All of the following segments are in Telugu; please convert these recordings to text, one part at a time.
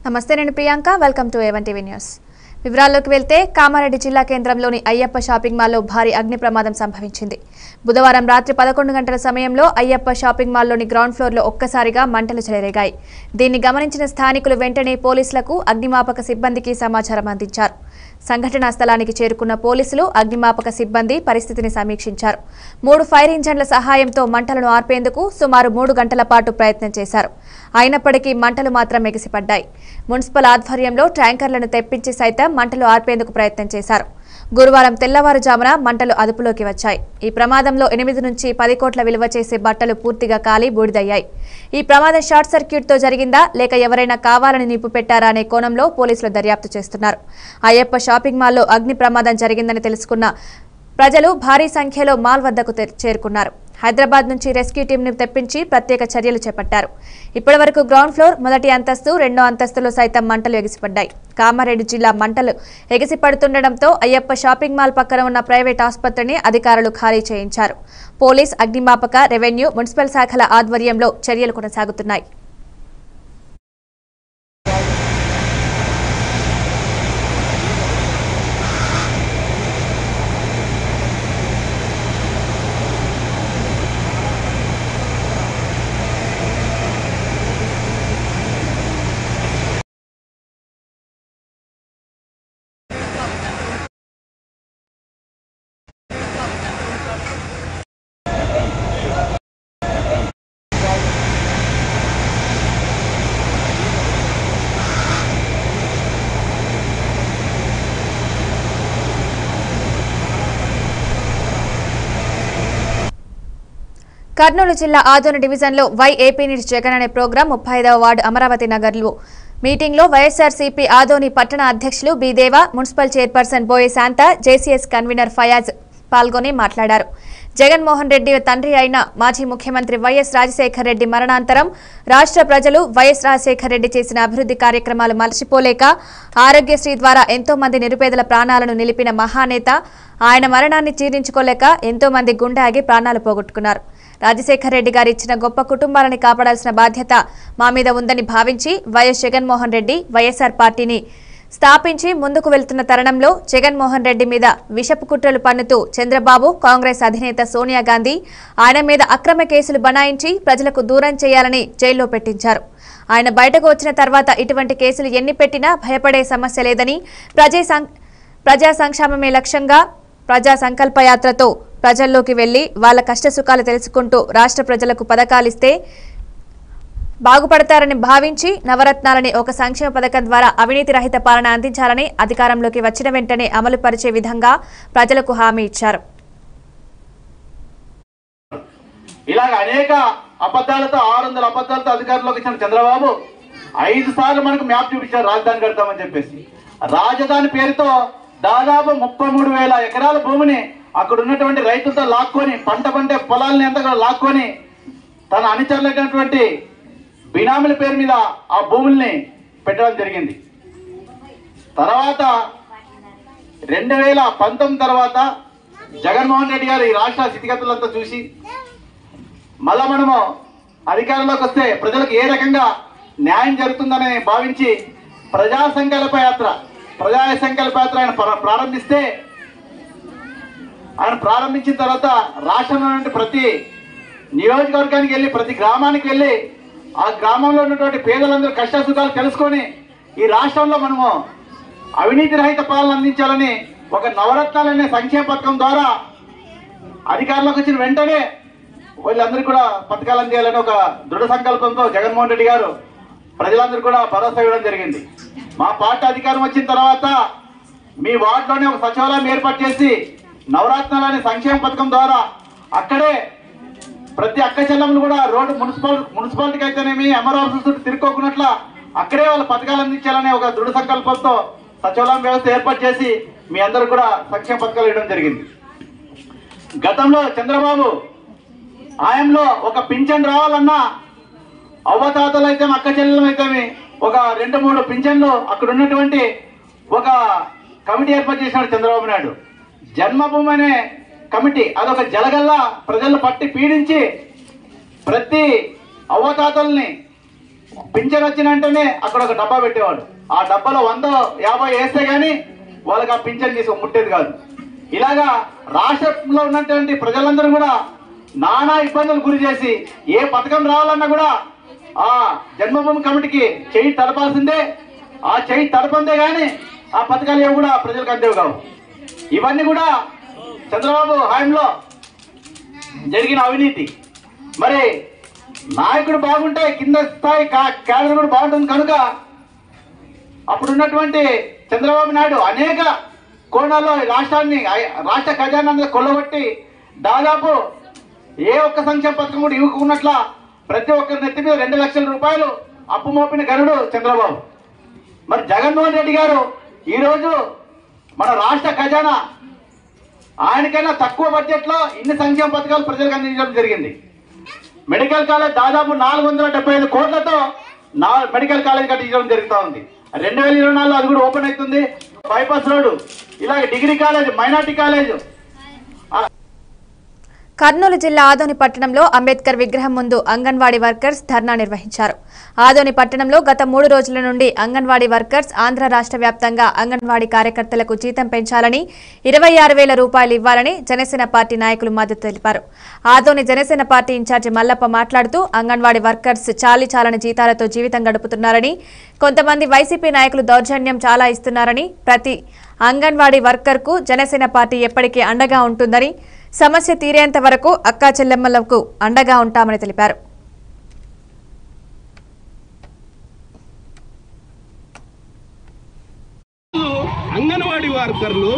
నమస్తే నేను Priyanka welcome to A one TV news వివరాల్లోకి వెళ్తే కామారెడ్డి జిల్లా కేంద్రంలోని అయ్యప్ప షాపింగ్ మాల్లో భారీ అగ్ని ప్రమాదం సంభవించింది బుధవారం రాత్రి పదకొండు గంటల సమయంలో అయ్యప్ప షాపింగ్ మాల్లోని గ్రౌండ్ ఫ్లోర్లో ఒక్కసారిగా మంటలు చెలరేగాయి దీన్ని గమనించిన స్థానికులు వెంటనే పోలీసులకు అగ్నిమాపక సిబ్బందికి సమాచారం అందించారు సంఘటనా స్థలానికి చేరుకున్న పోలీసులు అగ్నిమాపక సిబ్బంది పరిస్థితిని సమీక్షించారు మూడు ఫైర్ ఇంజన్ల సహాయంతో మంటలను ఆర్పేందుకు సుమారు మూడు గంటల పాటు ప్రయత్నం చేశారు అయినప్పటికీ మంటలు మాత్రం ఎగిసిపడ్డాయి మున్సిపల్ ఆధ్వర్యంలో ట్యాంకర్లను తెప్పించి సైతం మంటలు ఆర్పేందుకు ప్రయత్నం చేశారు గురువారం తెల్లవారుజామున మంటలు అదుపులోకి వచ్చాయి ఈ ప్రమాదంలో ఎనిమిది నుంచి పది కోట్ల విలువ చేసే బట్టలు పూర్తిగా కాలి బూడిదయ్యాయి ఈ ప్రమాదం షార్ట్ సర్క్యూట్తో జరిగిందా లేక ఎవరైనా కావాలని నిప్పు పెట్టారా అనే కోణంలో పోలీసులు దర్యాప్తు చేస్తున్నారు అయ్యప్ప షాపింగ్ మాల్లో అగ్ని ప్రమాదం జరిగిందని తెలుసుకున్న ప్రజలు భారీ సంఖ్యలో మాల్ వద్దకు తె- చేరుకున్నారు హైదరాబాద్ నుంచి రెస్క్యూ టీంను తెప్పించి ప్రత్యేక చర్యలు చేపట్టారు ఇప్పటివరకు గ్రౌండ్ ఫ్లోర్ మొదటి అంతస్తు రెండో అంతస్తులో సైతం మంటలు ఎగిసిపడ్డాయి కామారెడ్డి జిల్లా మంటలు ఎగిసిపడుతుండటంతో అయ్యప్ప షాపింగ్ మాల్ పక్కన ఉన్న ప్రైవేట్ ఆసుపత్రిని అధికారులు ఖాళీ చేయించారు పోలీస్ అగ్నిమాపక రెవెన్యూ మున్సిపల్ శాఖల ఆధ్వర్యంలో చర్యలు కొనసాగుతున్నాయి కర్నూలు జిల్లా ఆదోని డివిజన్లో వై ఏపీ నీడ్స్ జగన్ అనే ప్రోగ్రాం ముప్పై ఐదవ వార్డు అమరావతి నగర్లో మీటింగ్లో వైఎస్ఆర్సీపీ ఆదోని పట్టణ అధ్యక్షులు బీదేవ మున్సిపల్ చైర్పర్సన్ బోయే శాంత జేసీఎస్ కన్వీనర్ ఫయాజ్ పాల్గొని మాట్లాడారు జగన్మోహన్ రెడ్డి తండ్రి అయిన మాజీ ముఖ్యమంత్రి వైఎస్ రాజశేఖర రెడ్డి మరణాంతరం రాష్ట్ర ప్రజలు వైఎస్ రాజశేఖర రెడ్డి చేసిన అభివృద్ధి కార్యక్రమాలు మలచిపోలేక ఆరోగ్యశ్రీ ద్వారా ఎంతో మంది నిరుపేదల ప్రాణాలను నిలిపిన మహానేత ఆయన మరణాన్ని జీర్ణించుకోలేక ఎంతో మంది గుండె ఆగి ప్రాణాలు పోగొట్టుకున్నారు రాజశేఖర రెడ్డి గారు ఇచ్చిన గొప్ప కుటుంబాలని కాపాడాల్సిన బాధ్యత మా మీద ఉందని భావించి వైఎస్ జగన్మోహన్ రెడ్డి వైఎస్ఆర్ పార్టీని స్థాపించి ముందుకు వెళ్తున్న తరుణంలో జగన్మోహన్ రెడ్డి మీద విషపు కుట్రలు పన్నుతూ చంద్రబాబు కాంగ్రెస్ అధినేత సోనియా గాంధీ ఆయన మీద అక్రమ కేసులు బనాయించి ప్రజలకు దూరం చేయాలని జైల్లో పెట్టించారు ఆయన బయటకు వచ్చిన తర్వాత ఇటువంటి కేసులు ఎన్ని పెట్టినా భయపడే సమస్య లేదని ప్రజే సం- ప్రజా సంక్షేమమే లక్ష్యంగా ప్రజా సంకల్ప యాత్రతో ప్రజల్లోకి వెళ్లి వాళ్ళ కష్టసుఖాలు తెలుసుకుంటూ రాష్ట్ర ప్రజలకు పథకాలిస్తే బాగుపడతారని భావించి నవరత్నాలని ఒక సంక్షేమ పథకం ద్వారా అవినీతి రహిత పాలన అందించాలని అధికారంలోకి వచ్చిన వెంటనే అమలు పరిచే విధంగా ప్రజలకు హామీ ఇచ్చారు ఇలాగ అనేక అబద్ధాలతో ఆరు వందల అబద్ధాలతో అధికారంలోకి వచ్చిన చంద్రబాబు ఐదు సార్లు మనకు మ్యాప్ చూపించారు రాజధాని కడతామని చెప్పేసి రాజధాని పేరుతో దాదాపు ముప్పై మూడు వేల ఎకరాల భూమిని అక్కడ ఉన్నటువంటి రైతులతో లాక్కొని పంట పండే పొలాలని అంతా కూడా లాక్కొని తన అనుచరులైనటువంటి బినామీల పేరు మీద ఆ భూముల్ని పెట్టడం జరిగింది తర్వాత రెండు వేల పంతొమ్మిది తర్వాత జగన్మోహన్ రెడ్డి గారు ఈ రాష్ట్ర స్థితిగతులంతా చూసి మళ్ళా మనము అధికారంలోకి వస్తే ప్రజలకు ఏ రకంగా న్యాయం జరుగుతుందని భావించి ప్రజా సంకల్ప యాత్ర ప్రజా సంకల్ప యాత్ర ఆయన ప్ర- ప్రారంభిస్తే ఆయన ప్రారంభించిన తర్వాత రాష్ట్రంలో ఉన్నటువంటి ప్రతి నియోజకవర్గానికి వెళ్ళి ప్రతి గ్రామానికి వెళ్ళి ఆ గ్రామంలో ఉన్నటువంటి పేదలందరూ కష్ట సుఖాలు తెలుసుకొని ఈ రాష్ట్రంలో మనము అవినీతి రహిత పాలన అందించాలని ఒక నవరత్నాలనే సంక్షేమ పథకం ద్వారా అధికారంలోకి వచ్చిన వెంటనే వీళ్ళందరికీ కూడా పథకాలు అందియాలని ఒక దృఢ సంకల్పంతో జగన్మోహన్ రెడ్డి గారు ప్రజలందరూ కూడా భరోసా ఇవ్వడం జరిగింది మా పార్టీ అధికారం వచ్చిన తర్వాత మీ వార్డులోనే ఒక సచివాలయం ఏర్పాటు చేసి నవరత్నాలు అనే సంక్షేమ పథకం ద్వారా అక్కడే ప్రతి అక్క చెల్లెములు కూడా రోడ్డు మున్సిపల్ మున్సిపాలిటీకి అయితేనేమి అమరావతి చుట్టూ తిరుక్కోకున్నట్ల అక్కడే వాళ్ళ పథకాలు అందించాలనే ఒక దృఢ సంకల్పంతో సచివాలయం వ్యవస్థ ఏర్పాటు చేసి మీ అందరూ కూడా సంక్షేమ పథకాలు ఇవ్వడం జరిగింది గతంలో చంద్రబాబు ఆయంలో ఒక పింఛన్ రావాలన్నా అవ్వతాతలు అయితే అక్క చెల్లెలు అయితే ఒక రెండు మూడు పింఛన్లు అక్కడ ఉన్నటువంటి ఒక కమిటీ ఏర్పాటు చేసినాడు చంద్రబాబు నాయుడు జన్మభూమి అనే కమిటీ అదొక జలగల్లా ప్రజలు పట్టి పీడించి ప్రతి అవ్వతాతల్ని పింఛన్ వచ్చిన వెంటనే అక్కడ ఒక డబ్బా పెట్టేవాడు ఆ డబ్బాలో వంద యాభై వేస్తే గానీ వాళ్ళకి ఆ పింఛన్ తీసి ముట్టేది కాదు ఇలాగా రాష్ట్రంలో ఉన్నటువంటి ప్రజలందరూ కూడా నానా ఇబ్బందులు గురి చేసి ఏ పథకం రావాలన్నా కూడా ఆ జన్మభూమి కమిటీకి చేయి తడపాల్సిందే ఆ చేయి తడపందే గాని ఆ పథకాలు ఏవి కూడా ప్రజలకు అందేవి కావు ఇవన్నీ కూడా చంద్రబాబు హయాంలో జరిగిన అవినీతి మరి నాయకుడు బాగుంటే కింద స్థాయి కా- క్యాడర్ కూడా బాగుంటుంది కనుక అప్పుడున్నటువంటి చంద్రబాబు నాయుడు అనేక కోణాల్లో ఈ రాష్ట్రాన్ని ఐ- రాష్ట్ర ఖజానా కొల్లగొట్టి దాదాపు ఏ ఒక్క సంక్షేమ పథకం కూడా ఇవ్వకున్నట్ల ప్రతి ఒక్కరి నెత్తి మీద రెండు లక్షల రూపాయలు అప్పు మోపిన గనుడు చంద్రబాబు మరి జగన్మోహన్ రెడ్డి గారు ఈరోజు మన రాష్ట్ర ఖజానా ఆయనకైనా తక్కువ బడ్జెట్ లో ఇన్ని సంక్షేమ పథకాలు ప్రజలకు అందించడం జరిగింది మెడికల్ కాలేజ్ దాదాపు నాలుగు వందల డెబ్బై ఐదు కోట్లతో నా మెడికల్ కాలేజ్ కట్టించడం జరుగుతూ ఉంది రెండు వేల ఇరవై నాలుగులో అది కూడా ఓపెన్ అవుతుంది బైపాస్ రోడ్డు ఇలాగే degree college minority college Kurnool జిల్లా ఆదోని పట్టణంలో అంబేద్కర్ విగ్రహం ముందు అంగన్వాడీ వర్కర్స్ ధర్నా నిర్వహించారు ఆదోని పట్టణంలో గత మూడు రోజుల నుండి అంగన్వాడీ వర్కర్స్ ఆంధ్ర రాష్ట్ర వ్యాప్తంగా అంగన్వాడీ కార్యకర్తలకు జీతం పెంచాలని ఇరవై ఆరు వేల రూపాయలు ఇవ్వాలని జనసేన పార్టీ నాయకులు మద్దతు తెలిపారు ఆదోని జనసేన పార్టీ ఇన్ఛార్జి మల్లప్ప మాట్లాడుతూ అంగన్వాడీ వర్కర్స్ చాలీ చాలని జీతాలతో జీవితం గడుపుతున్నారని కొంతమంది వైసీపీ నాయకులు దౌర్జన్యం చాలా ఇస్తున్నారని ప్రతి అంగన్వాడీ వర్కర్కు జనసేన పార్టీ ఎప్పటికీ అండగా ఉంటుందని సమస్య తీరేంత వరకు అక్కా చెల్లెమ్మలకు అండగా ఉంటామని తెలిపారు అంగన్వాడీ వర్కర్లు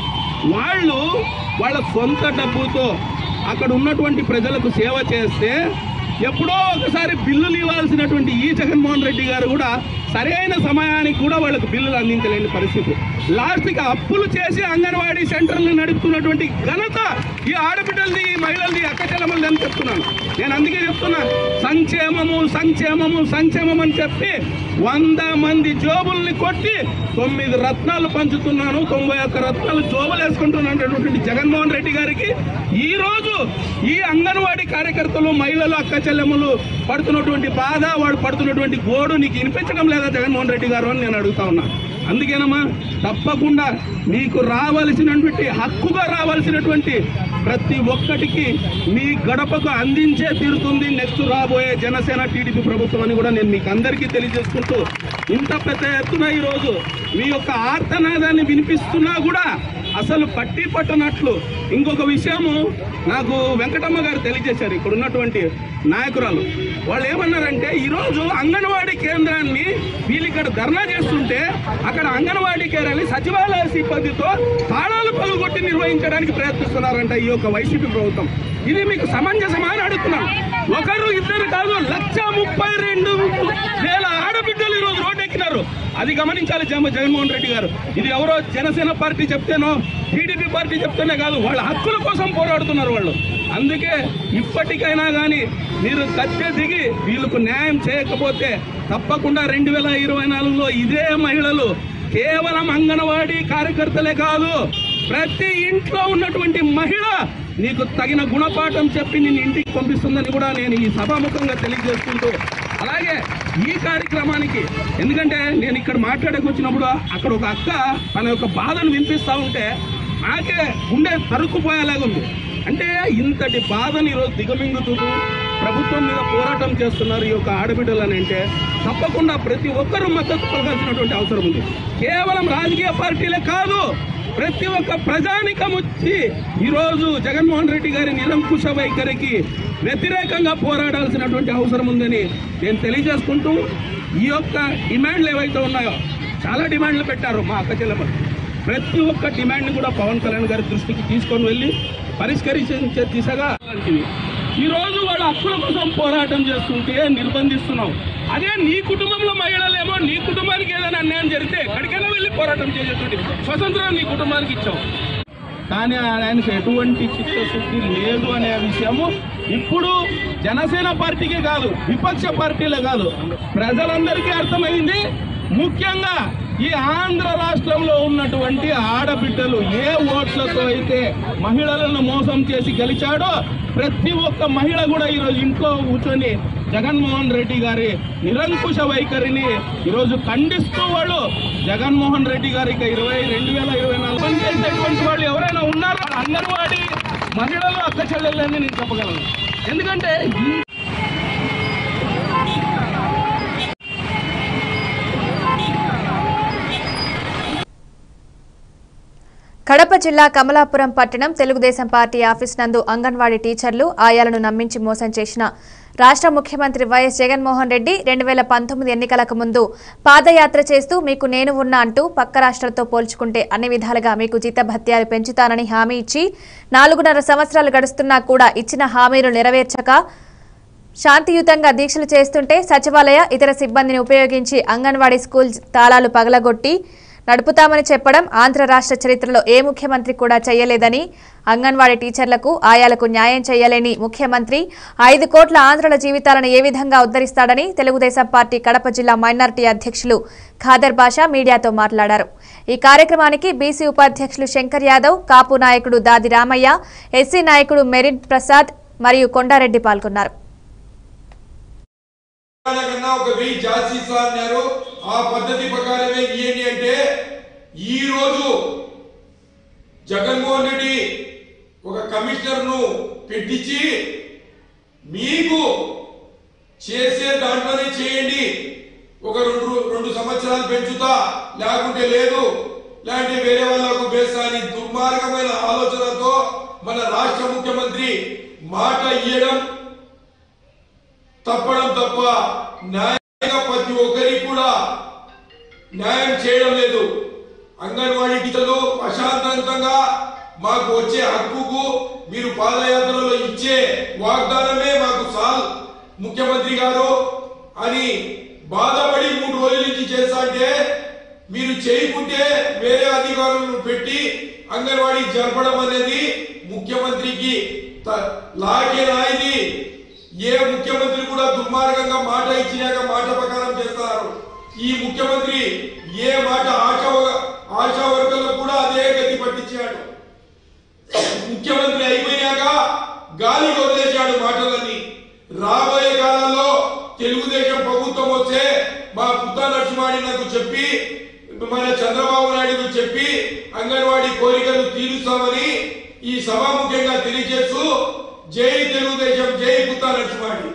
వాళ్ళు వాళ్ళ సొంత డబ్బుతో అక్కడ ఉన్నటువంటి ప్రజలకు సేవ చేస్తే ఎప్పుడో ఒకసారి బిల్లులు ఇవ్వాల్సినటువంటి ఈ జగన్మోహన్ రెడ్డి గారు కూడా సరైన సమయానికి కూడా వాళ్ళకు బిల్లులు అందించలేని పరిస్థితి లాస్ట్కి అప్పులు చేసి అంగన్వాడీ సెంటర్లు నడుపుతున్నటువంటి ఘనత ఈ ఆడబిడ్డలది ఈ మహిళలది అక్కచెల్లమల్ది అని చెప్తున్నాను నేను అందుకే చెప్తున్నా సంక్షేమము సంక్షేమము సంక్షేమం అని చెప్పి వంద మంది జోబుల్ని కొట్టి తొమ్మిది రత్నాలు పంచుతున్నాను తొంభై ఒక్క రత్నాలు జోబులు వేసుకుంటున్నటువంటి జగన్మోహన్ రెడ్డి గారికి ఈ రోజు ఈ అంగన్వాడీ కార్యకర్తలు మహిళలు అక్క చెల్లెములు పడుతున్నటువంటి బాధ వాడు పడుతున్నటువంటి గోడు నీకు వినిపించడం లేదా జగన్మోహన్ రెడ్డి గారు అని నేను అడుగుతా ఉన్నా అందుకేనమ్మా తప్పకుండా మీకు రావాల్సినటువంటి హక్కుగా రావాల్సినటువంటి ప్రతి ఒక్కటికి మీ గడపకు అందించే తీరుతుంది నెక్స్ట్ రాబోయే జనసేన టీడీపీ ప్రభుత్వం అని కూడా నేను మీకు అందరికీ తెలియజేసుకుంటూ ఇంత పెద్ద ఎత్తున ఈరోజు మీ యొక్క ఆర్తనాదాన్ని వినిపిస్తున్నా కూడా అసలు పట్టి పట్టనట్లు ఇంకొక విషయము నాకు వెంకటమ్మ గారు తెలియజేశారు ఇక్కడ ఉన్నటువంటి నాయకురాలు వాళ్ళు ఏమన్నారంటే ఈరోజు అంగన్వాడీ కేంద్రాన్ని వీళ్ళు ఇక్కడ ధర్నా చేస్తుంటే అక్కడ అంగన్వాడీ కేంద్రాన్ని సచివాలయ సిబ్బందితో తాళాలు పలుగొట్టి నిర్వహించడానికి ప్రయత్నిస్తున్నారంట ఈ యొక్క వైసీపీ ప్రభుత్వం ఇది మీకు సమంజసమా అని అడుగుతున్నాను ఒకరు ఇద్దరు కాదు లక్ష ముప్పై రెండు వేల ఆడబిడ్డలు ఈ రోజు రోడ్డు ఎక్కినారు అది గమనించాలి జగన్ జగన్మోహన్ రెడ్డి గారు ఇది ఎవరో జనసేన పార్టీ చెప్తేనో టీడీపీ పార్టీ చెప్తేనే కాదు వాళ్ళ హక్కుల కోసం పోరాడుతున్నారు వాళ్ళు అందుకే ఇప్పటికైనా కానీ మీరు కత్తె దిగి వీళ్ళకు న్యాయం చేయకపోతే తప్పకుండా రెండు వేల ఇరవై నాలుగులో ఇదే మహిళలు కేవలం అంగన్వాడీ కార్యకర్తలే కాదు ప్రతి ఇంట్లో ఉన్నటువంటి మహిళ నీకు తగిన గుణపాఠం చెప్పి నిన్ను ఇంటికి పంపిస్తుందని కూడా నేను ఈ సభాముఖంగా తెలియజేసుకుంటూ అలాగే ఈ కార్యక్రమానికి ఎందుకంటే నేను ఇక్కడ మాట్లాడక వచ్చినప్పుడు అక్కడ ఒక అక్క తన యొక్క బాధను వినిపిస్తా ఉంటే నాకే గుండె తరుక్కుపోయేలాగా ఉంది అంటే ఇంతటి బాధని ఈరోజు దిగమింగుతూ ప్రభుత్వం మీద పోరాటం చేస్తున్నారు ఈ యొక్క ఆడబిడ్డలు అని అంటే తప్పకుండా ప్రతి ఒక్కరూ మద్దతు పలకాల్సినటువంటి అవసరం ఉంది కేవలం రాజకీయ పార్టీలే కాదు ప్రతి ఒక్క ప్రజానికం వచ్చి ఈరోజు జగన్మోహన్ రెడ్డి గారి నిరంకుశ వైఖరికి వ్యతిరేకంగా పోరాడాల్సినటువంటి అవసరం ఉందని నేను తెలియజేసుకుంటూ ఈ యొక్క డిమాండ్లు ఏవైతే ఉన్నాయో చాలా డిమాండ్లు పెట్టారు మా అక్క చెల్లెమ్మలు ప్రతి ఒక్క డిమాండ్ని కూడా పవన్ కళ్యాణ్ గారి దృష్టికి తీసుకొని వెళ్ళి పరిష్కరించే దిశగా లాంటివి ఈ రోజు వాళ్ళ హక్కుల కోసం పోరాటం చేస్తుంటే నిర్బంధిస్తున్నావు అదే నీ కుటుంబంలో మహిళలేమో నీ కుటుంబానికి ఏదైనా అన్యాయం జరిగితే ఎక్కడికైనా వెళ్ళి పోరాటం చేసేటువంటి స్వతంత్రం నీ కుటుంబానికి ఇచ్చావు కానీ ఆయనకు ఎటువంటి చిత్తశుద్ధి లేదు అనే విషయము ఇప్పుడు జనసేన పార్టీకే కాదు విపక్ష పార్టీలే కాదు ప్రజలందరికీ అర్థమైంది ముఖ్యంగా ఈ ఆంధ్ర రాష్ట్రంలో ఉన్నటువంటి ఆడబిడ్డలు ఏ ఓట్లతో అయితే మహిళలను మోసం చేసి గెలిచాడో ప్రతి ఒక్క మహిళ కూడా ఈరోజు ఇంట్లో కూర్చొని జగన్మోహన్ రెడ్డి గారి నిరంకుశ వైఖరిని ఈరోజు ఖండిస్తూ వాళ్ళు జగన్మోహన్ రెడ్డి గారికి ఇరవై రెండు వేల ఇరవై నాలుగు పనిచేసేటువంటి వాళ్ళు ఎవరైనా ఉన్నారో అంగన్వాడీ మహిళలు అక్క చెల్లెళ్ళని నేను చెప్పగలను ఎందుకంటే ఈ కడప జిల్లా కమలాపురం పట్టణం తెలుగుదేశం పార్టీ ఆఫీస్ నందు అంగన్వాడీ టీచర్లు ఆయాలను నమ్మించి మోసం చేసిన రాష్ట్ర ముఖ్యమంత్రి వైఎస్ జగన్మోహన్ రెడ్డి రెండు వేల పంతొమ్మిది ఎన్నికలకు ముందు పాదయాత్ర చేస్తూ మీకు నేను ఉన్నా అంటూ పక్క రాష్ట్రాలతో పోల్చుకుంటే అన్ని విధాలుగా మీకు జీతభత్యాలు పెంచుతానని హామీ ఇచ్చి నాలుగున్నర సంవత్సరాలు గడుస్తున్నా కూడా ఇచ్చిన హామీలు నెరవేర్చక శాంతియుతంగా దీక్షలు చేస్తుంటే సచివాలయ ఇతర సిబ్బందిని ఉపయోగించి అంగన్వాడీ స్కూల్ తాళాలు పగలగొట్టి నడుపుతామని చెప్పడం ఆంధ్ర రాష్ట్ర చరిత్రలో ఏ ముఖ్యమంత్రి కూడా చేయలేదని అంగన్వాడీ టీచర్లకు ఆయాలకు న్యాయం చేయలేని ముఖ్యమంత్రి ఐదు కోట్ల ఆంధ్రుల జీవితాలను ఏ విధంగా ఉద్ధరిస్తాడని తెలుగుదేశం పార్టీ కడప జిల్లా మైనార్టీ అధ్యక్షులు ఖాదర్ బాషా మీడియాతో మాట్లాడారు ఈ కార్యక్రమానికి బీసీ ఉపాధ్యక్షులు శంకర్ యాదవ్ కాపు నాయకుడు దాది రామయ్య ఎస్సీ నాయకుడు మెరిన్ ప్రసాద్ మరియు కొండారెడ్డి పాల్గొన్నారు తెలంగాణ కన్నా ఒక వెయ్యి జాస్తి ఇస్తా అన్నారు ఆ పద్ధతి ప్రకారమే ఇయ్యండి అంటే ఈ రోజు జగన్మోహన్ రెడ్డి ఒక కమిషనర్ ను పెట్టించి మీకు చేసే దాంట్లోనే చేయండి ఒక రెండు రెండు సంవత్సరాలు పెంచుతా లేకుంటే లేదు లేదంటే వేరే వాళ్ళకు వేస్తా అని దుర్మార్గమైన ఆలోచనతో మన రాష్ట్ర ముఖ్యమంత్రి మాట ఇయ్యడం తప్పడం తప్ప న్యాయంగా ప్రతి ఒక్కరికి కూడా న్యాయం చేయడం లేదు అంగన్వాడీ టీచర్లు ప్రశాంతంగా మాకు వచ్చే హక్కుకు మీరు పాదయాత్రలో ఇచ్చే వాగ్దానమే మాకు సాల్ ముఖ్యమంత్రి గారు అని బాధపడి మూడు రోజుల నుంచి చేస్తా అంటే మీరు చేయకుంటే వేరే అధికారులను పెట్టి అంగన్వాడీ జరపడం అనేది ముఖ్యమంత్రికి త- లాగేనా ఇది ఏ ముఖ్యమంత్రి కూడా దుర్మార్గంగా మాట ఇచ్చినాక మాట ప్రకారం చేస్తారు ఈ ముఖ్యమంత్రి ఏ మాట ఆశా ఆశా వర్గాలకు కూడా అదే గతి పట్టించాడు ముఖ్యమంత్రి అయిపోయాక గాలి వదిలేశాడు మాటలన్నీ రాబోయే కాలంలో తెలుగుదేశం ప్రభుత్వం వస్తే మా పుత్త నరసింహాడి నాకు చెప్పి మన చంద్రబాబు నాయుడు చెప్పి అంగన్వాడీ కోరికలు తీరుస్తామని ఈ సభాముఖ్యంగా తెలియజేస్తూ జై తెలుగుదేశం జై పుత్త నరసింహాడి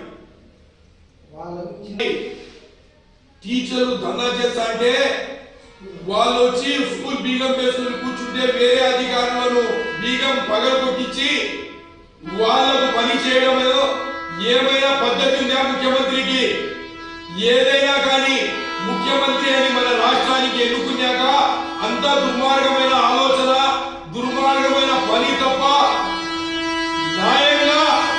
టీచర్లు ధర్నా చేస్తా అంటే వాళ్ళు వచ్చి స్కూల్ బీగం వేసుకుని కూర్చుంటే వేరే అధికారులను బీగం పగలగొట్టించి వాళ్ళకు పని చేయడం ఏమైనా పద్ధతి ఉందా ముఖ్యమంత్రికి ఏదైనా కానీ ముఖ్యమంత్రి అని మన రాష్ట్రానికి ఎన్నుకున్నాక అంత దుర్మార్గమైన ఆలోచన దుర్మార్గమైన పని తప్ప న్యాయంగా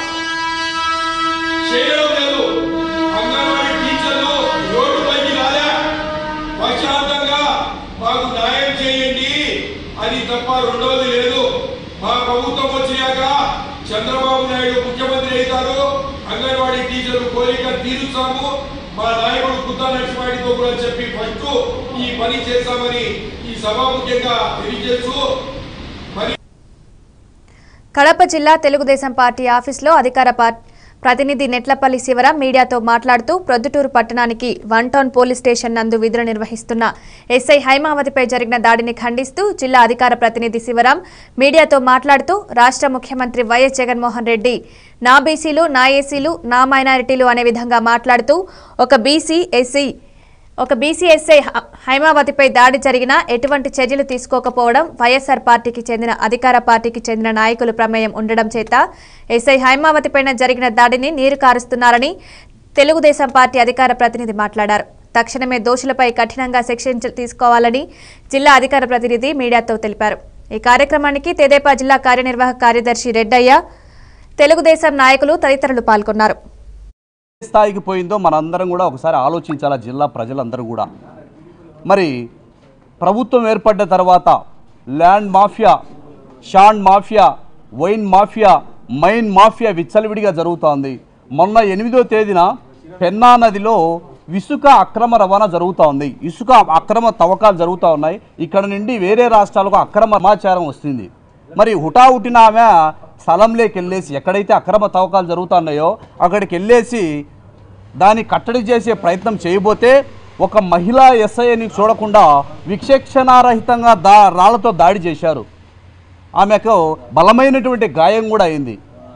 చేయడం లేదు అంగన్వాడీ టీచర్లు రోడ్డుపైకి రాలే ప్రశాంతంగా మాకు న్యాయం చేయండి అని తప్ప రెండవది లేదు మా ప్రభుత్వం వచ్చినాక చంద్రబాబు నాయుడు ముఖ్యమంత్రి అవుతారు అంగన్వాడీ టీచర్లు కోరిక తీరుస్తాము మా నాయకుడు కుత్తా నరసింహాడితో కూడా చెప్పి ఫస్ట్ ఈ పని చేస్తామని ఈ సభాముఖ్యంగా తెలియజేస్తూ మరి కడప జిల్లా తెలుగుదేశం పార్టీ ఆఫీసులో అధికార పార్టీ ప్రతినిధి నెట్లపల్లి శివరాం మీడియాతో మాట్లాడుతూ ప్రొద్దుటూరు పట్టణానికి వన్ టౌన్ పోలీస్ స్టేషన్ నందు విధులు నిర్వహిస్తున్న ఎస్ఐ హైమావతిపై జరిగిన దాడిని ఖండిస్తూ జిల్లా అధికార ప్రతినిధి శివరాం మీడియాతో మాట్లాడుతూ రాష్ట్ర ముఖ్యమంత్రి వైఎస్ జగన్మోహన్ రెడ్డి నా బీసీలు నా ఏసీలు నా మైనారిటీలు అనే విధంగా మాట్లాడుతూ ఒక బీసీ ఎస్సీ ఒక బీసీఎస్ఐ హైమావతిపై దాడి జరిగినా ఎటువంటి చర్యలు తీసుకోకపోవడం వైఎస్ఆర్ పార్టీకి చెందిన అధికార పార్టీకి చెందిన నాయకులు ప్రమేయం ఉండడం చేత ఎస్ఐ హైమావతిపైన జరిగిన దాడిని నీరు కారుస్తున్నారని తెలుగుదేశం పార్టీ అధికార ప్రతినిధి మాట్లాడారు తక్షణమే దోషులపై కఠినంగా శిక్ష తీసుకోవాలని జిల్లా అధికార ప్రతినిధి మీడియాతో తెలిపారు ఈ కార్యక్రమానికి తెదేపా జిల్లా కార్యనిర్వాహక కార్యదర్శి రెడ్డయ్య తెలుగుదేశం నాయకులు తదితరులు పాల్గొన్నారు ఏ స్థాయికి పోయిందో మనందరం కూడా ఒకసారి ఆలోచించాలా జిల్లా ప్రజలందరూ కూడా మరి ప్రభుత్వం ఏర్పడ్డ తర్వాత land mafia sand mafia wine mafia mine mafia విచ్చలవిడిగా జరుగుతోంది మొన్న ఎనిమిదో తేదీన పెన్నా నదిలో ఇసుక అక్రమ రవాణా జరుగుతూ ఉంది ఇసుక అక్రమ తవ్వకాలు జరుగుతూ ఉన్నాయి ఇక్కడ నుండి వేరే రాష్ట్రాలకు అక్రమ సమాచారం వస్తుంది మరి హుటాహుటిన ఆమె స్థలంలోకి వెళ్ళేసి ఎక్కడైతే అక్రమ తవ్వకాలు జరుగుతున్నాయో అక్కడికి వెళ్ళేసి దాన్ని కట్టడి చేసే ప్రయత్నం చేయబోతే ఒక మహిళా ఎస్ఐని చూడకుండా విచక్షణారహితంగా దా రాళ్లతో దాడి చేశారు ఆమెకు బలమైనటువంటి గాయం కూడా అయింది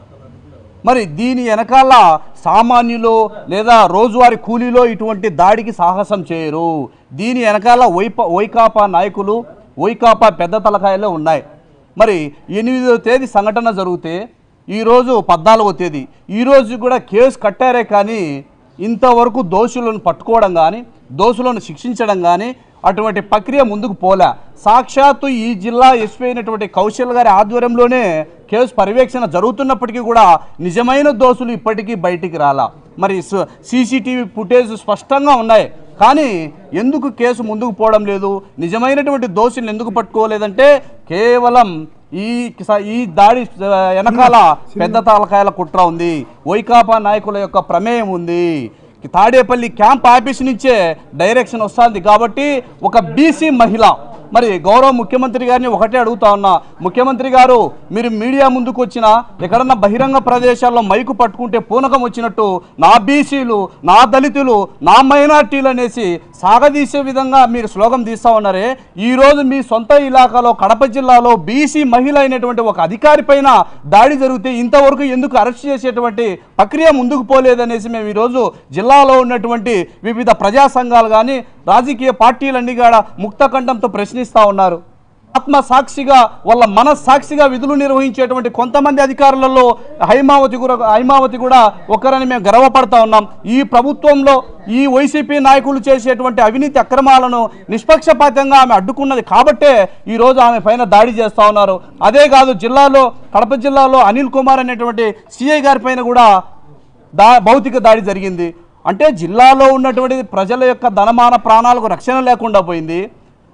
మరి దీని వెనకాల సామాన్యులు లేదా రోజువారి కూలీలో ఇటువంటి దాడికి సాహసం చేయరు దీని వెనకాల వైప వైకాపా నాయకులు వైకాపా పెద్ద తలకాయలో ఉన్నాయి మరి ఎనిమిదో తేదీ సంఘటన జరిగితే ఈరోజు పద్నాలుగో తేదీ ఈరోజు కూడా కేసు కట్టారే కానీ ఇంతవరకు దోషులను పట్టుకోవడం కానీ దోషులను శిక్షించడం కానీ అటువంటి ప్రక్రియ ముందుకు పోలే సాక్షాత్తు ఈ జిల్లా ఎస్పీ అయినటువంటి కౌశల్ గారి ఆధ్వర్యంలోనే కేసు పర్యవేక్షణ జరుగుతున్నప్పటికీ కూడా నిజమైన దోషులు ఇప్పటికీ బయటికి రాలా మరి సీసీటీవీ ఫుటేజ్ స్పష్టంగా ఉన్నాయి కానీ ఎందుకు కేసు ముందుకు పోవడం లేదు నిజమైనటువంటి దోషులను ఎందుకు పట్టుకోలేదంటే కేవలం ఈ స- ఈ దాడి ఆ, వెనకాల పెద్ద తలకాయల కుట్ర ఉంది వైకాపా నాయకుల యొక్క ప్రమేయం ఉంది తాడేపల్లి క్యాంప్ ఆఫీస్ నుంచే డైరెక్షన్ వస్తుంది కాబట్టి ఒక బీసీ మహిళ మరి గౌరవ ముఖ్యమంత్రి గారిని ఒకటే అడుగుతా ఉన్నా ముఖ్యమంత్రి గారు మీరు మీడియా ముందుకు వచ్చినా ఎక్కడన్నా బహిరంగ ప్రదేశాల్లో మైకు పట్టుకుంటే పూనకం వచ్చినట్టు నా బీసీలు నా దళితులు నా మైనార్టీలు అనేసి సాగదీసే విధంగా మీరు స్లోగం తీస్తా ఉన్నారే ఈరోజు మీ సొంత ఇలాకాలో కడప జిల్లాలో బీసీ మహిళ అయినటువంటి ఒక అధికారి పైన దాడి జరిగితే ఇంతవరకు ఎందుకు అరెస్ట్ చేసేటువంటి ప్రక్రియ ముందుకు పోలేదనేసి మేము ఈరోజు జిల్లాలో ఉన్నటువంటి వివిధ ప్రజా సంఘాలు కానీ రాజకీయ పార్టీలన్నీ కూడా ముక్తకంఠంతో ప్రశ్నిస్తూ ఉన్నారు ఆత్మ సాక్షిగా వాళ్ళ మనస్సాక్షిగా విధులు నిర్వహించేటువంటి కొంతమంది అధికారులలో హైమావతి కూడా హైమావతి కూడా ఒకరని మేము గర్వపడతా ఉన్నాం ఈ ప్రభుత్వంలో ఈ వైసీపీ నాయకులు చేసేటువంటి అవినీతి అక్రమాలను నిష్పక్షపాతంగా ఆమె అడ్డుకున్నది కాబట్టే ఈరోజు ఆమె పైన దాడి చేస్తూ ఉన్నారు అదే కాదు జిల్లాలో కడప జిల్లాలో అనిల్ కుమార్ అనేటువంటి సిఐ గారి పైన కూడా దా భౌతిక దాడి జరిగింది అంటే జిల్లాలో ఉన్నటువంటి ప్రజల యొక్క ధనమాన ప్రాణాలకు రక్షణ లేకుండా పోయింది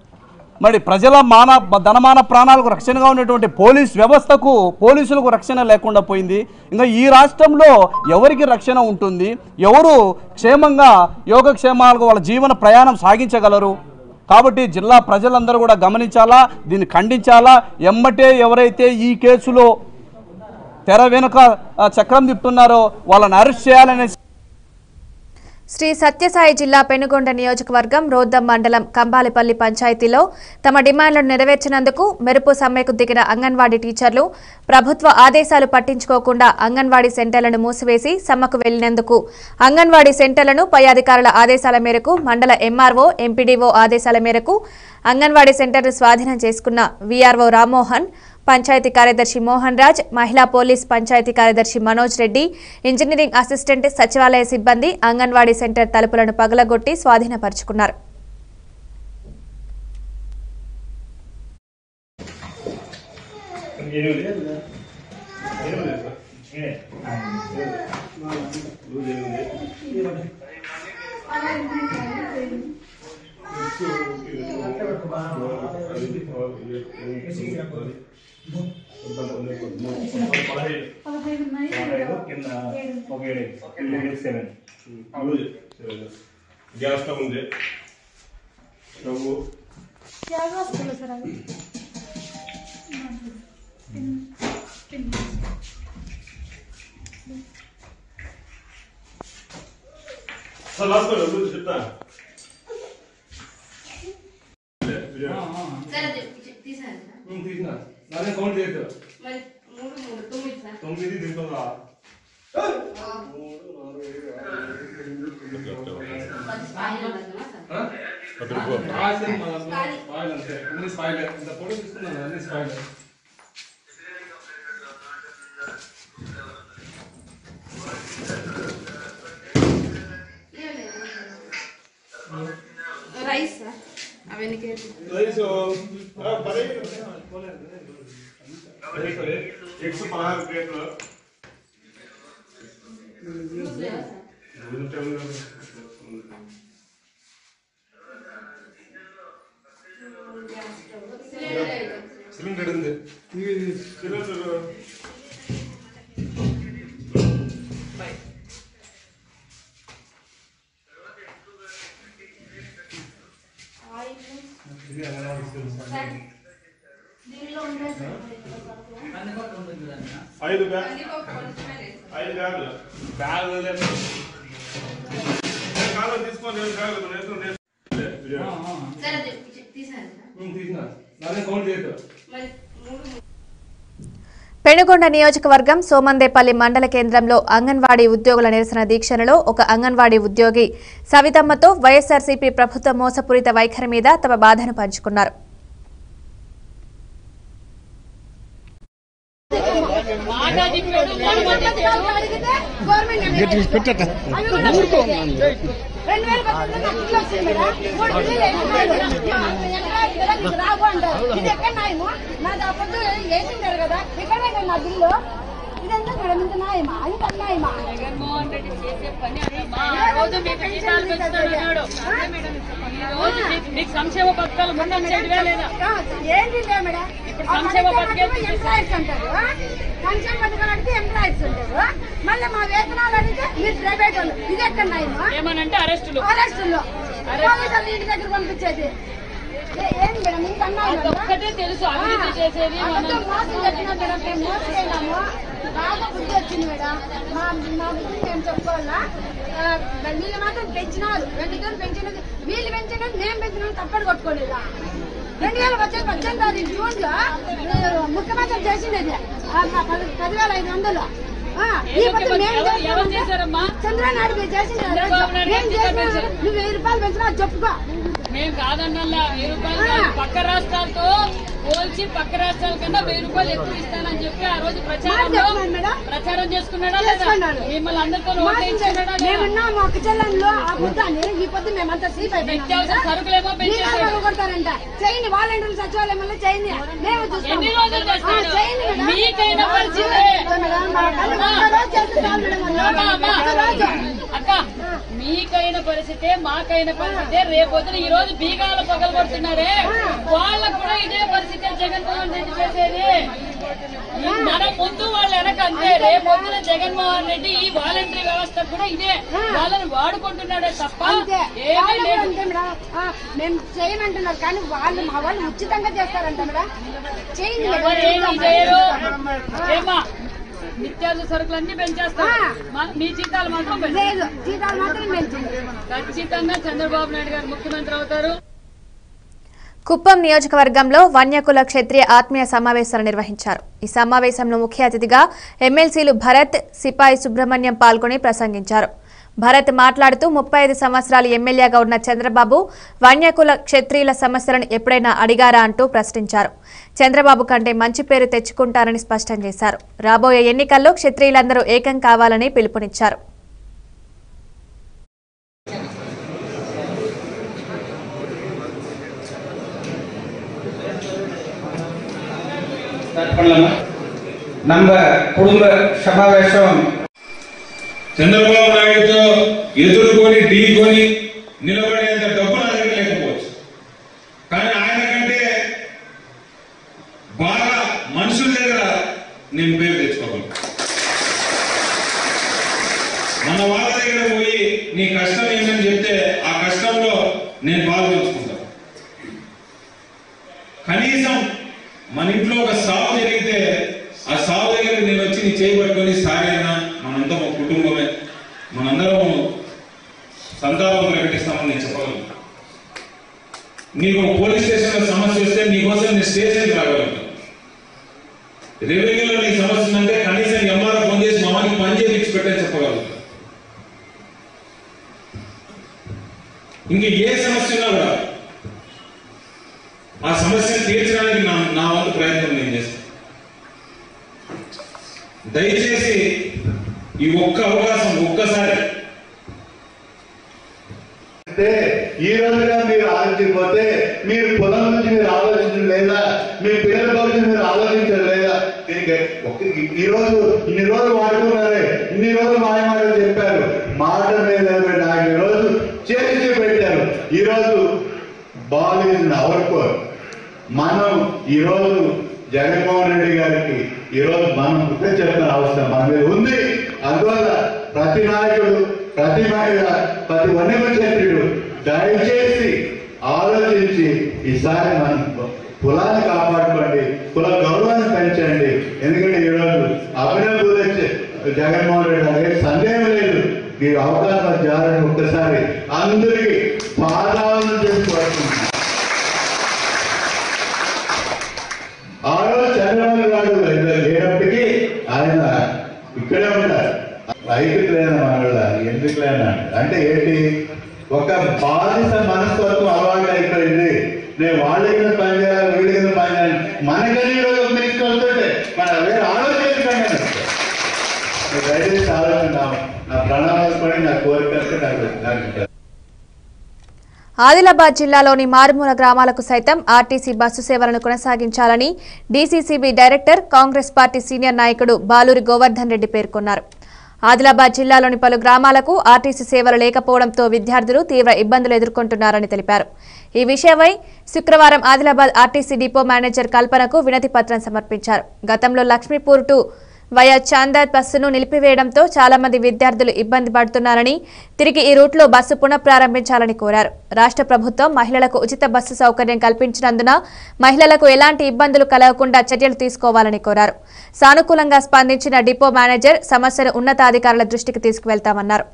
మరి ప్రజల మాన ధనమాన ప్రాణాలకు రక్షణగా ఉన్నటువంటి పోలీస్ వ్యవస్థకు పోలీసులకు రక్షణ లేకుండా పోయింది ఇంకా ఈ రాష్ట్రంలో ఎవరికి రక్షణ ఉంటుంది ఎవరు క్షేమంగా యోగక్షేమాలకు వాళ్ళ జీవన ప్రయాణం సాగించగలరు కాబట్టి జిల్లా ప్రజలందరూ కూడా గమనించాలా దీన్ని ఖండించాలా ఎమ్మటే ఎవరైతే ఈ కేసులో తెర వెనుక ఆ, చక్రం తిప్పుతున్నారో వాళ్ళని అరెస్ట్ చేయాలనే శ్రీ సత్యసాయి జిల్లా పెనుగొండ నియోజకవర్గం రోద్దం మండలం కంబాలిపల్లి పంచాయతీలో తమ డిమాండ్లను నెరవేర్చినందుకు మెరుపు సమ్మెకు దిగిన అంగన్వాడీ టీచర్లు ప్రభుత్వ ఆదేశాలు పట్టించుకోకుండా అంగన్వాడీ సెంటర్లను మూసివేసి సమ్మెకు వెళ్లినందుకు అంగన్వాడీ సెంటర్లను పై అధికారుల ఆదేశాల మేరకు మండల ఎంఆర్ఓ ఎంపీడీఓ ఆదేశాల మేరకు అంగన్వాడీ సెంటర్ను స్వాధీనం చేసుకున్న వీఆర్ఓ రామ్మోహన్ పంచాయతీ కార్యదర్శి మోహన్ రాజ్ మహిళా పోలీస్ పంచాయతీ కార్యదర్శి మనోజ్ రెడ్డి ఇంజనీరింగ్ అసిస్టెంట్ సచివాలయ సిబ్బంది అంగన్వాడీ సెంటర్ తలుపులను పగలగొట్టి స్వాధీనపరుచుకున్నారు గ్యాస్ స్టవ్ ఉంది స్టవ్ సార్ లాస్ట్ రోజు చెప్తా సరే చెప్- తీసాను సార్. తీసిన నాదే కౌంట్ చేయొద్దు మరి మూడు మూడు తొమ్మిది సార్ తొమ్మిది తీసుకుందా పది స్పాయిల్ ఉన్నదా సార్ లేదు, లేదు. రైస్ సార్ అవన్నీ కేజీ రైస్ పది ఎగ్స్ పదహారు ప్లేట్లు లేదా సార్ సిలిండర్ ఐటమ్ సిలిండర్ ఉంది సిలిండర్ ఐదు బ్యాగ్ ఐదు బ్యాగులు బ్యాగులు కాలు తీసుకొని నేను బ్యాగులు నేను సరే తీసాను మరి మూడు పెనుగొండ నియోజకవర్గం సోమందేపల్లి మండల కేంద్రంలో అంగన్వాడీ ఉద్యోగుల నిరసన దీక్షలలో ఒక అంగన్వాడీ ఉద్యోగి సవితమ్మతో వైఎస్ఆర్సీపీ ప్రభుత్వ మోసపూరిత వైఖరి మీద తమ బాధను పంచుకున్నారు రెండు వేల పద్దెనిమిది నాకు ఇల్లు వచ్చింది మేడం మూడు ఇల్లు వేసినారు. రావు అంటారు ఇది ఎక్కడ న్యాయము నాది అప్పుడు వేసింటారు కదా ఎక్కడ పెట్టారు నా బిల్లు ఇదంతా మేడం ఇంత న్యాయమా ఇంత అన్యాయమా జగన్మోహన్ రెడ్డి చేసే పని అదమ్మా. ఆ రోజు మీకు జీతాలు పెంచుతాడు అన్నాడు. ఈ రోజు మీకు- మీకు సంక్షేమ పథకాలు మొత్తం చేయడమే లేదా ఆ, ఏంటి లే మేడం ఇప్పుడు సంక్షేమ పథకాలు ఎంప్లాయీస్ అంటారు ఆ? సంక్షేమ పథకాలు అడిగితే ఎంప్లాయీస్ ఉంటారు మళ్ళీ మా వేతనాలు అడిగితే మీరు ప్రైవేట్ వాళ్ళు ఇది ఎక్కడ న్యాయమా ఏమనంటే అరెస్టులు అరెస్టుల్లో పోలీసులు ఇంటి దగ్గర పంపించేది ఏ- ఏం మేడం ఇంత అన్యాయం ఉందా? ఒక్కటే తెలుసు అభివృద్ధి చేసేది మనం అబద్ధం మోసం చెప్పినా మేడం మేము మోసం చేయలేము బాగా బుద్ధి వచ్చింది మేడం మా మా బుద్ధి మేము చెప్పుకోవాలా ఆ, వీళ్ళు మాత్రం పెంచినారు రెండు రోజులు పెంచినది వీళ్ళు పెంచినది మేము పెంచినాం తప్పని కొట్టుకోలేదా రెండు వేల వచ్చే పద్దెనిమిది తారీఖు జూన్ లో మీరు ముఖ్యమంత్రి చేసినది ఆ, మా పది- పదివేల ఐదు వందలు ఆ, ఈ ఏ పొద్దు మేము ముఖ్యమంత్రి? ఎవరు చేసినామంటే చేశారమ్మా? చంద్రబాబు మీరు చేసిన చంద్రబాబు నాయుడు మేము ఎంత చేసిన పెంచారు? నువ్వు వెయ్యి రూపాయలు పెంచినా చెప్పుకో మేము కాదన్నల్లా వెయ్యి రూపాయలు కాదు. పక్క రాష్ట్రాలతో పోల్చి పక్క రాష్ట్రాల కన్నా వెయ్యి రూపాయలు ఎక్కువ ఇస్తానని చెప్పి ఆ రోజు ప్రచారంలో చెప్తున్నాను మేడం. ప్రచారం చేసుకున్నాడా లేదా చేసుకున్నాడు. మిమ్మల్ని అందరితో ఓట్లు వేయించుకున్నాడా లేదా మేమున్నాము ఒక జిల్లాలో ఆ బుద్ధాన్ని ఈ పొద్దు మేమంతా సీప్ నిత్యావసర సరుకులేమో పెంచేశాడు. కొడతారంట చేయండి వాలంటీర్లు సచివాలయంలో చేయండి మేము చూస్తాం. ఎన్ని రోజులు చేస్తాడు? ఆ, చేయండి మేడం. మీకైనా పరిస్థితే. ఆ, మేడం, మా కళ్ళు ఒక్క రోజు చేస్తే చాలు మేడం వాళ్ళు. అమ్మా, అమ్మా. ఒక్క రోజు. అక్క మీకైన పరిస్థితే మాకైన పరిస్థితే రేపొద్దున ఈ రోజు బీగాలు పగలు కొడుతున్నారే వాళ్ళకు కూడా ఇదే పరిస్థితి జగన్మోహన్ రెడ్డి చేసేది మన ముందు వాళ్ళు వెనక అంతే రేపొద్దున జగన్మోహన్ రెడ్డి ఈ వాలంటరీ వ్యవస్థ కూడా ఇదే వాళ్ళని వాడుకుంటున్నాడే తప్ప అంతే ఏమీ వాళ్ళు కూడా లేదు అంతే మేడం ఆ, మేము చేయమంటున్నారు కానీ వాళ్ళు మా వాళ్ళు ఉచితంగా చేస్తారంట మేడం చేయండి మేడం. ఎవరు ఏమీ చేయరు ఏమా నిత్యావసర సరుకులు అన్ని పెంచేస్తారు ఆ. మా- మీ జీతాలు మాత్రం పెంచరు. లేదు జీతాలు మాత్రం పెంచింది ఖచ్చితంగా చంద్రబాబు నాయుడు గారు ముఖ్యమంత్రి అవుతారు కుప్పం నియోజకవర్గంలో వన్యకుల క్షత్రియ ఆత్మీయ సమావేశాలు నిర్వహించారు ఈ సమావేశంలో ముఖ్య అతిథిగా ఎమ్మెల్సీలు భరత్ సిపాయి సుబ్రహ్మణ్యం పాల్గొని ప్రసంగించారు భరత్ మాట్లాడుతూ ముప్పై ఐదు సంవత్సరాలు ఎమ్మెల్యేగా ఉన్న చంద్రబాబు వన్యకుల క్షత్రియుల సమస్యలను ఎప్పుడైనా అడిగారా అంటూ ప్రశ్నించారు చంద్రబాబు కంటే మంచి పేరు తెచ్చుకుంటారని స్పష్టం చేశారు రాబోయే ఎన్నికల్లో క్షత్రియులందరూ ఏకం కావాలని పిలుపునిచ్చారు ನಮ್ಮ ಕುಟುಂಬ ಸಮಾವೇಶం చంద్రబాబు నాయుడుతో ఎదుర్కొని ఢీకొని నిలబడేంత డబ్బు నా దగ్గర లేకపోవచ్చు కానీ ఆయన కంటే బాగా మనుషుల దగ్గర నేను పేరు తెచ్చుకోగలను మన వాళ్ళ దగ్గర పోయి నీ కష్టం ఏంటని చెప్తే ఆ కష్టంలో నేను పాల్గొంచుకుంటాను కనీసం మన ఇంట్లో ఒక సాగు జరిగితే ఆ సాగు దగ్గర నేను వచ్చి నీ చేయి పట్టుకొని సాగైనా మనంతా ఒక కుటుంబమే మనందరం సంతాపం ప్రకటిస్తామని నేను చెప్పగలను నీకు ఒక పోలీస్ స్టేషన్లో సమస్య వస్తే నీకోసం నేను స్టేషన్కి రాగలుగుతాను రెవెన్యూలో నీ సమస్య ఉందంటే కనీసం ఎంఆర్ఓ ఫోన్ చేసి మామూలు పని చేయించి పెట్టని చెప్పగలుగుతాను ఇంక ఏ సమస్య ఉన్నా కూడా ఆ సమస్యను తీర్చడానికి నా నా వంతు ప్రయత్నం నేను చేస్తాను దయచేసి ఈ ఒక్క అవకాశం ఒక్కసారి అంటే ఈ రోజుగా మీరు ఆలోచించకపోతే మీరు పొలం నుంచి మీరు ఆలోచించడం లేదా మీ పిల్లల భవిష్యత్తు మీరు ఆలోచించడం లేదా దీనికి ఒక- ఈ రోజు ఇన్ని రోజులు వాడుకున్నారే ఇన్ని రోజులు మాయ మాటలు చెప్పారు మాట మీద నాకు ఈ రోజు చేసి పెట్టారు ఈ రోజు బాల్ ఇస్ అవర్ కోర్ మనం ఈ రోజు జగన్మోహన్ రెడ్డి గారికి ఈ రోజు మనం గుర్తు చెప్పిన అవసరం మన మీద ఉంది అందువల్ల ప్రతి నాయకుడు ప్రతి మహిళ ప్రతి వన్యమ క్షత్రుడు దయచేసి ఆలోచించి ఈసారి మన కులాన్ని కాపాడుకోండి కుల గౌరవాన్ని పెంచండి ఎందుకంటే ఈరోజు అభినందన జగన్మోహన్ రెడ్డి గారికి సందేహం లేదు ఈ అవకాశం జాలని ఒక్కసారి అందరికీ పాదాలను చేసుకోవాల్సింది ఆ రోజు చంద్రబాబు నాయుడు లేనప్పటికీ ఆయన ఇక్కడే ఉంటారు రైతుకు లేని మనోళ్ళ ఎందుకు లేనా అంటే ఏంటి ఒక బాధిత మనస్తత్వం అలవాటు అయిపోయింది నేను వాళ్ళ కింద పని చేయాలి వీళ్ళ కింద పని చేయాలి మనకని ఈరోజు ఒక మినిస్టర్ వస్తుంటే మన వేరే ఆలోచించకండి దయచేసి ఆలోచిద్దాం నా ప్రణాళిక పడి నా కోరికలకు నాకు నాకు ఆదిలాబాద్ జిల్లాలోని మారుమూల గ్రామాలకు సైతం ఆర్టీసీ బస్సు సేవలను కొనసాగించాలని DCCB director Congress party senior నాయకుడు బాలూరి గోవర్ధన్ రెడ్డి పేర్కొన్నారు ఆదిలాబాద్ జిల్లాలోని పలు గ్రామాలకు ఆర్టీసీ సేవలు లేకపోవడంతో విద్యార్థులు తీవ్ర ఇబ్బందులు ఎదుర్కొంటున్నారని తెలిపారు ఈ విషయమై శుక్రవారం ఆదిలాబాద్ ఆర్టీసీ డిపో మేనేజర్ కల్పనకు వినతి పత్రం సమర్పించారు గతంలో లక్ష్మీపూర్ టు వయా చాందాద్ బస్సును నిలిపివేయడంతో చాలా మంది విద్యార్థులు ఇబ్బంది పడుతున్నారని తిరిగి ఈ రూట్లో బస్సు పునఃప్రారంభించాలని కోరారు రాష్ట్ర ప్రభుత్వం మహిళలకు ఉచిత బస్సు సౌకర్యం కల్పించినందున మహిళలకు ఎలాంటి ఇబ్బందులు కలగకుండా చర్యలు తీసుకోవాలని కోరారు సానుకూలంగా స్పందించిన డిపో మేనేజర్ సమస్యను ఉన్నతాధికారుల దృష్టికి తీసుకువెళ్తామన్నారు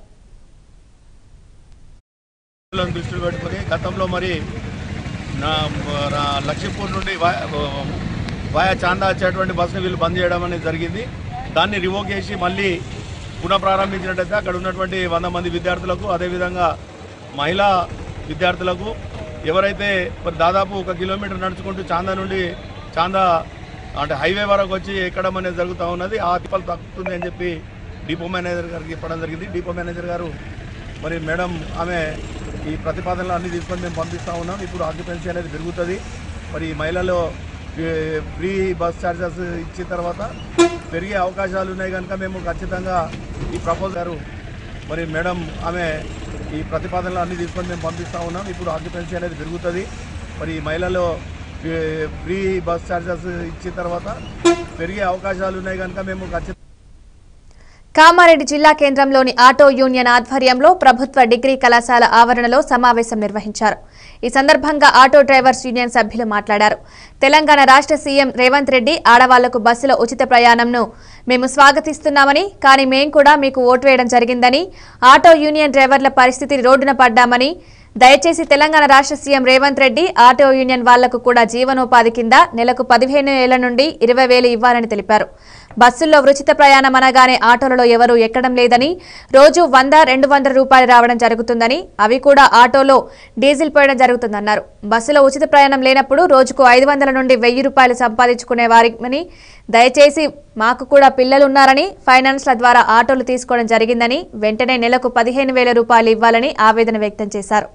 లను దృష్టిలో పెట్టుకొని గతంలో మరి నా నా లక్ష్మీపూర్ నుండి వా- వాయా చాందా వచ్చేటువంటి బస్సును వీళ్ళు బంద్ చేయడం అనేది జరిగింది దాన్ని రివోక్ చేసి మళ్ళీ పునఃప్రారంభించినట్టయితే అక్కడ ఉన్నటువంటి వంద మంది విద్యార్థులకు అదేవిధంగా మహిళా విద్యార్థులకు ఎవరైతే మరి దాదాపు ఒక కిలోమీటర్ నడుచుకుంటూ చాందా నుండి చాందా అంటే హైవే వరకు వచ్చి ఎక్కడం అనేది జరుగుతూ ఉన్నది ఆ తిప్పలు తగ్గుతుంది అని చెప్పి డిపో మేనేజర్ గారికి చెప్పడం జరిగింది డిపో మేనేజర్ గారు మరి మేడం ఆమె ఈ ప్రతిపాదనలు అన్ని తీసుకొని మేము పంపిస్తూ ఉన్నాం ఇప్పుడు ఆక్యుపెన్సీ అనేది పెరుగుతుంది మరి ఈ మహిళలు ఈ ఫ్రీ బస్ ఛార్జెస్ ఇచ్చిన తర్వాత పెరిగే అవకాశాలు ఉన్నాయి కనుక మేము ఖచ్చితంగా ఈ ప్రపోజల్ గారు మరి మేడం ఆమె ఈ ప్రతిపాదనలు అన్ని తీసుకొని మేము పంపిస్తూ ఉన్నాం ఇప్పుడు ఆక్యుపెన్సీ అనేది పెరుగుతుంది మరి ఈ మహిళలు ఈ ఫ్రీ బస్ ఛార్జెస్ ఇచ్చిన తర్వాత పెరిగే అవకాశాలు ఉన్నాయి కనుక మేము ఖచ్చితంగా కామారెడ్డి జిల్లా కేంద్రంలోని ఆటో యూనియన్ ఆధ్వర్యంలో ప్రభుత్వ డిగ్రీ కళాశాల ఆవరణలో సమావేశం నిర్వహించారు ఈ సందర్భంగా ఆటో డ్రైవర్స్ యూనియన్ సభ్యులు మాట్లాడారు తెలంగాణ రాష్ట్ర సీఎం రేవంత్ రెడ్డి ఆడవాళ్లకు బస్సులో ఉచిత ప్రయాణంను మేము స్వాగతిస్తున్నామని కానీ మేం కూడా మీకు ఓటు వేయడం జరిగిందని ఆటో యూనియన్ డ్రైవర్ల పరిస్థితి రోడ్డున పడ్డామని దయచేసి తెలంగాణ రాష్ట్ర CM Revanth Reddy auto union వాళ్లకు కూడా జీవనోపాధి కింద నెలకు పదిహేను ఏళ్ల నుండి ఇరవై వేలు ఇవ్వాలని తెలిపారు బస్సుల్లో ఉచిత ప్రయాణం అనగానే ఆటోలలో ఎవరూ ఎక్కడం లేదని రోజు వంద రెండు వందల రూపాయలు రావడం జరుగుతుందని అవి కూడా ఆటోలో డీజిల్ పోయడం జరుగుతుందన్నారు బస్సులో ఉచిత ప్రయాణం లేనప్పుడు రోజుకు ఐదు వందల నుండి వెయ్యి రూపాయలు సంపాదించుకునే వారిని దయచేసి మాకు కూడా పిల్లలు ఉన్నారని ఫైనాన్స్ల ద్వారా ఆటోలు తీసుకోవడం జరిగిందని వెంటనే నెలకు పదిహేను వేల రూపాయలు ఇవ్వాలని ఆవేదన వ్యక్తం చేశారు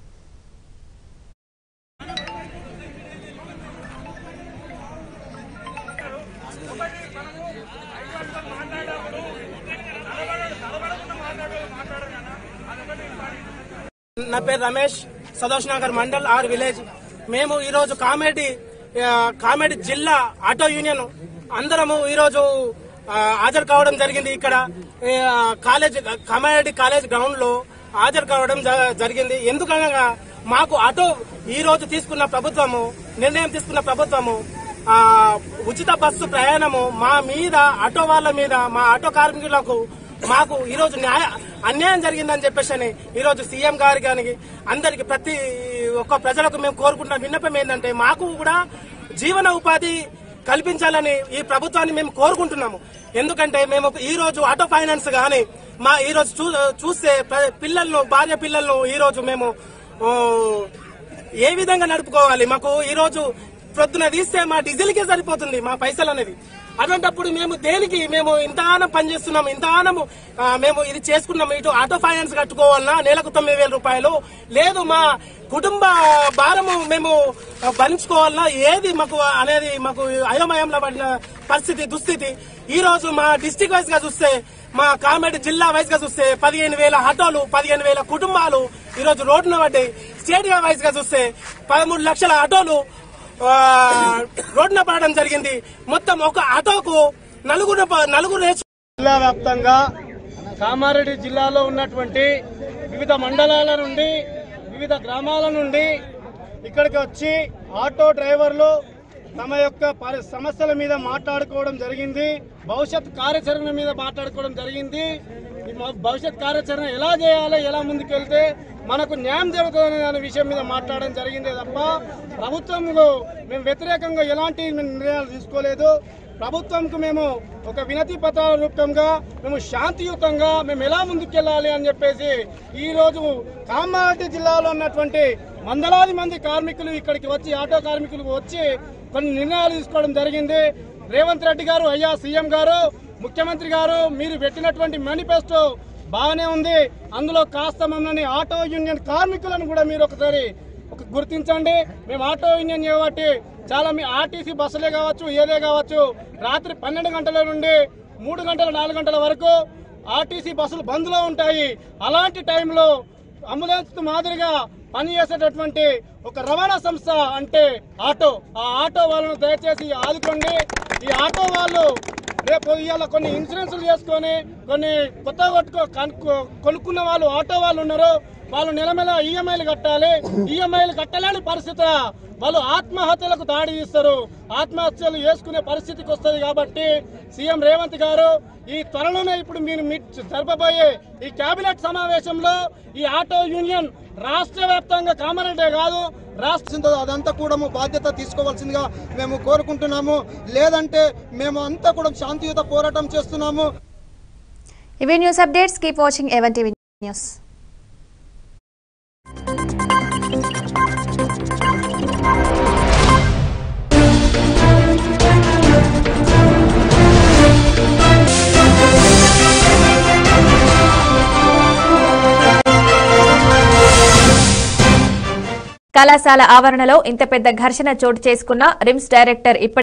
నా పేరు రమేష్ సదోష్ నగర్ మండల్ ఆర్ విలేజ్ మేము ఈ రోజు కామెడీ ఆ, కామెడీ జిల్లా ఆటో యూనియన్ అందరము ఈ రోజు ఆ, హాజరు కావడం జరిగింది ఇక్కడ ఆ, కాలేజ్ కామారెడ్డి కాలేజ్ గ్రౌండ్ లో హాజరు కావడం జ- జరిగింది ఎందుకనగా మాకు ఆటో ఈ రోజు తీసుకున్న ప్రభుత్వము నిర్ణయం తీసుకున్న ప్రభుత్వము ఆ ఉచిత బస్సు ప్రయాణము మా మీద ఆటో వాళ్ళ మీద మా ఆటో కార్మికులకు మాకు ఈ రోజు న్యాయ అన్యాయం జరిగిందని చెప్పేసి అని ఈ రోజు సీఎం గారి కానీ అందరికి ప్రతి ఒక్క ప్రజలకు మేము కోరుకుంటున్న విన్నపం ఏంటంటే మాకు కూడా జీవన ఉపాధి కల్పించాలని ఈ ప్రభుత్వాన్ని మేము కోరుకుంటున్నాము ఎందుకంటే మేము ఈ రోజు ఆటో ఫైనాన్స్ గాని మా ఈ రోజు చూ- చూస్తే ప్ర- పిల్లలను భార్య పిల్లలను ఈ రోజు మేము ఓ, ఏ విధంగా నడుపుకోవాలి మాకు ఈ రోజు ప్రొద్దున తీస్తే మా డీజిల్ కే సరిపోతుంది మా పైసలు అనేది అటువంటప్పుడు మేము దేనికి మేము ఇంతగానం పని చేస్తున్నాము ఇంతగానము ఆ, మేము ఇది చేసుకున్నాము ఇటు ఆటో ఫైనాన్స్ కట్టుకోవాలన్నా నెలకు తొమ్మిది వేల రూపాయలు లేదు మా కుటుంబ భారము మేము ఆ, భరించుకోవాలన్నా ఏది మాకు అనేది మాకు అయోమయంలో పడిన పరిస్థితి దుస్థితి ఈ రోజు మా డిస్టిక్ వైజ్ గా చూస్తే మా కామెడీ జిల్లా వైజ్ గా చూస్తే పదిహేను వేల ఆటోలు పదిహేను వేల కుటుంబాలు ఈ రోజు రోడ్డున పడ్డాయి స్టేట్ వైజ్ గా చూస్తే పదమూడు లక్షల ఆటోలు ఆ, రోడ్డున పడడం జరిగింది మొత్తం ఒక ఆటోకు నలుగురు నలుగురు నేర్చు జిల్లా వ్యాప్తంగా కామారెడ్డి జిల్లాలో ఉన్నటువంటి వివిధ మండలాల నుండి వివిధ గ్రామాల నుండి ఇక్కడికి వచ్చి ఆటో డ్రైవర్లు తమ యొక్క పరి- సమస్యల మీద మాట్లాడుకోవడం జరిగింది భవిష్యత్ కార్యాచరణ మీద మాట్లాడుకోవడం జరిగింది ఈ మ- భవిష్యత్ కార్యాచరణ ఎలా చేయాలి ఎలా ముందుకెళ్తే మనకు న్యాయం జరుగుతుంది అనే విషయం మీద మాట్లాడడం జరిగిందే తప్ప ప్రభుత్వంలో మేము వ్యతిరేకంగా ఎలాంటి నిర్ణయాలు తీసుకోలేదు ప్రభుత్వంకు మేము ఒక వినతి పత్రాల రూపంగా మేము శాంతియుతంగా మేము ఎలా ముందుకెళ్ళాలి అని చెప్పేసి ఈ రోజు కామారెడ్డి జిల్లాలో ఉన్నటువంటి వందలాది మంది కార్మికులు ఇక్కడికి వచ్చి ఆటో కార్మికులు వచ్చి కొన్ని నిర్ణయాలు తీసుకోవడం జరిగింది రేవంత్ రెడ్డి గారు అయ్యా సీఎం గారు ముఖ్యమంత్రి గారు మీరు పెట్టినటువంటి మేనిఫెస్టో బాగానే ఉంది అందులో కాస్త మమ్మల్ని ఆటో యూనియన్ కార్మికులను కూడా మీరు ఒకసారి ఒక గుర్తించండి మేము ఆటో యూనియన్ కాబట్టి చాలా మీ ఆర్టీసీ బస్సులే కావచ్చు ఏదే కావచ్చు రాత్రి పన్నెండు గంటల నుండి మూడు గంటల నాలుగు గంటల వరకు ఆర్టీసీ బస్సులు బంద్లో ఉంటాయి అలాంటి టైంలో అంబులెన్స్ మాదిరిగా పనిచేసేటటువంటి ఒక రవాణా సంస్థ అంటే ఆటో ఆ ఆటో వాళ్ళను దయచేసి ఆదుకోండి ఈ ఆటో వాళ్ళు రేపు ఇవాళ కొన్ని ఇన్సూరెన్స్లు చేసుకొని కొన్ని కొత్త కొట్టుకో కనుక్కో- కొనుక్కున్న వాళ్ళు ఆటో వాళ్ళు ఉన్నారు వాళ్ళు నెల నెల ఈఎంఐలు కట్టాలి ఈఎంఐలు కట్టలేని పరిస్థితి వాళ్ళు ఆత్మహత్యలకు దాడి తీస్తారు ఆత్మహత్యలు చేసుకునే పరిస్థితికి వస్తుంది కాబట్టి సీఎం రేవంత్ గారు ఈ త్వరలోనే ఇప్పుడు మీరు మీ జరపబోయే ఈ కేబినెట్ సమావేశంలో ఈ ఆటో యూనియన్ రాష్ట్ర వ్యాప్తంగా కామారెడ్డే కాదు రాష్ట్ర అదంతా కూడా బాధ్యత తీసుకోవాల్సిందిగా మేము కోరుకుంటున్నాము లేదంటే మేము అంతా కూడా శాంతియుత పోరాటం చేస్తున్నాము ఇవి news updates keep watching A one TV news కళాశాల ఆవరణలో ఇంత పెద్ద ఘర్షణ చోటు చేసుకున్న రిమ్స్ డైరెక్టర్ ఇప్పటి